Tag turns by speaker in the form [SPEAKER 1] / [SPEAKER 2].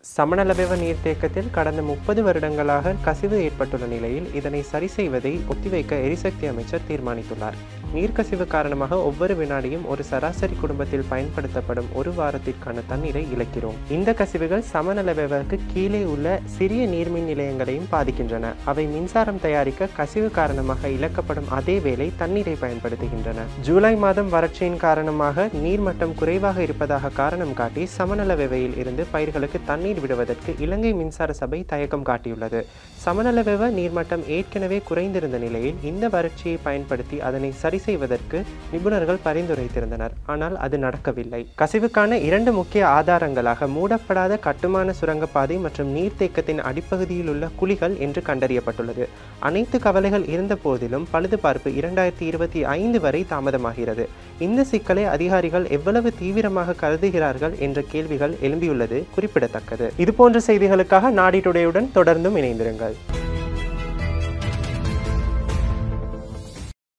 [SPEAKER 1] சமநலவெவ நீர்த்தேக்கத்தில் கடந்த முப்பது வருடங்களாக கசிவு ஏற்பட்டுள்ள நிலையில் இதனை சரி செய்வதை ஒத்திவைக்க எரிசக்தி அமைச்சர் தீர்மானித்துள்ளார் நீர்க்கசிவு காரணமாக ஒவ்வொரு வினாடியும் ஒரு சராசரி குடும்பத்தில் பயன்படுத்தப்படும் ஒரு வாரத்திற்கான தண்ணீரை இழக்கிறோம் இந்த கசிவுகள் சமநலவெவக்கு கீழே உள்ள சிறிய நீர்மின் நிலையங்களையும் பாதிக்கின்றன அவை மின்சாரம் தயாரிக்க கசிவு காரணமாக இழக்கப்படும் அதே வேளை தண்ணீரை பயன்படுத்துகின்றன ஜூலை மாதம் வறட்சியின் காரணமாக நீர்மட்டம் குறைவாக இருப்பதாக காரணம் காட்டி சமநலவெவையில் இருந்து பயிர்களுக்கு தண்ணீர் விடுவதற்கு இலங்கை மின்சார சபை தயக்கம் காட்டியுள்ளது சமநலவெவ நீர்மட்டம் ஏற்கனவே குறைந்திருந்த நிலையில் இந்த வறட்சியை பயன்படுத்தி அதனை சரி செய்வதற்கு நிபுணர்கள் பரிந்துரைத்திருந்தனர் ஆனால் அது நடக்கவில்லை கசிவுக்கான இரண்டு முக்கிய ஆதாரங்களாக மூடப்படாத கட்டுமான சுரங்கப்பாதை மற்றும் நீர்த்தேக்கத்தின் அடிப்பகுதியில் உள்ள குழிகள் என்று கண்டறியப்பட்டுள்ளது அனைத்து கவலைகள் இருந்த போதிலும் பழுதுபார்ப்பு இரண்டாயிரத்தி இருபத்தி ஐந்து வரை தாமதமாகிறது இந்த சிக்கலை அதிகாரிகள் எவ்வளவு தீவிரமாக கருதுகிறார்கள் என்ற கேள்விகள் எழும்பியுள்ளது குறிப்பிடத்தக்கது இதுபோன்ற செய்திகளுக்காக நாடி டுடேயுடன் தொடர்ந்தும் இணைந்திருங்கள்